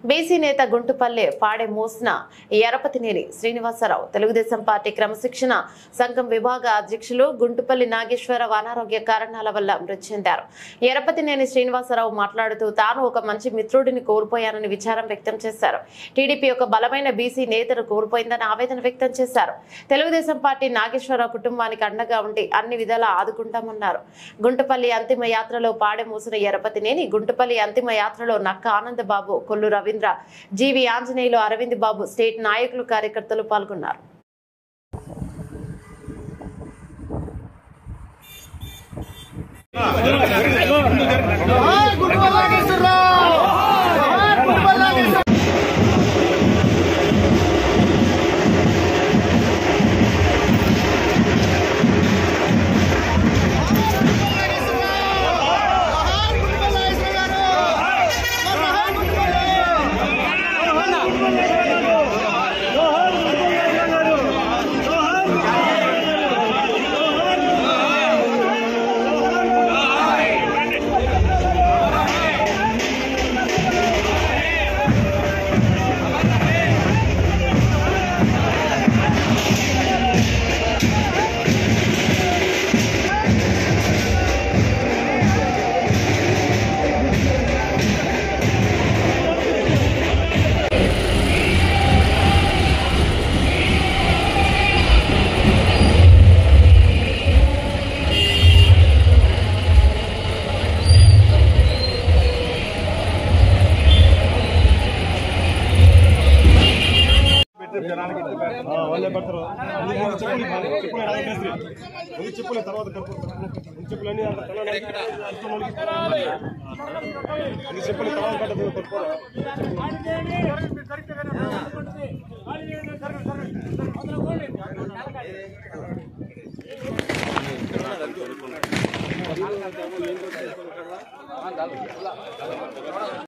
BC నేత గుంటుపల్లె పాడే మోసిన ఎరపతినేని శ్రీనివాసరావు తెలుగుదేశం పార్టీ క్రమశిక్షణ సంఘం విభాగ అధ్యక్షులు గుంటుపల్లి నాగేశ్వరరావు అనారోగ్య కారణాల వల్ల మృతి చెందారు ఎరపతినేని శ్రీనివాసరావు మాట్లాడుతూ తాను ఒక మంచి మిత్రుడిని కోల్పోయానని విచారం వ్యక్తం చేశారు టీడీపీ ఒక బలమైన బీసీ నేతను కోల్పోయిందని ఆవేదన వ్యక్తం చేశారు తెలుగుదేశం పార్టీ నాగేశ్వరరావు కుటుంబానికి అండగా ఉండి అన్ని విధాలా ఆదుకుంటామన్నారు గుంటుపల్లి అంతిమ యాత్రలో పాడె మూసిన ఎరపతినేని గుంటుపల్లి అంతిమ యాత్రలో నక్క ఆనందబాబు కొల్లు రవీంద్ర జీవి ఆంజనేయులు అరవింద్ బాబు స్టేట్ నాయకులు కార్యకర్తలు పాల్గొన్నారు వాళ్ళే పెడతారు ముందు ముందు చెప్పులు చెప్పులు ఎడ వేసి ముందు చెప్పులు తర్వాత కలుపుతారు ముందు చెప్పులు అన్ని అంత తల ముందు చెప్పులు తర్వాత కట్టదు కలుపుకోరా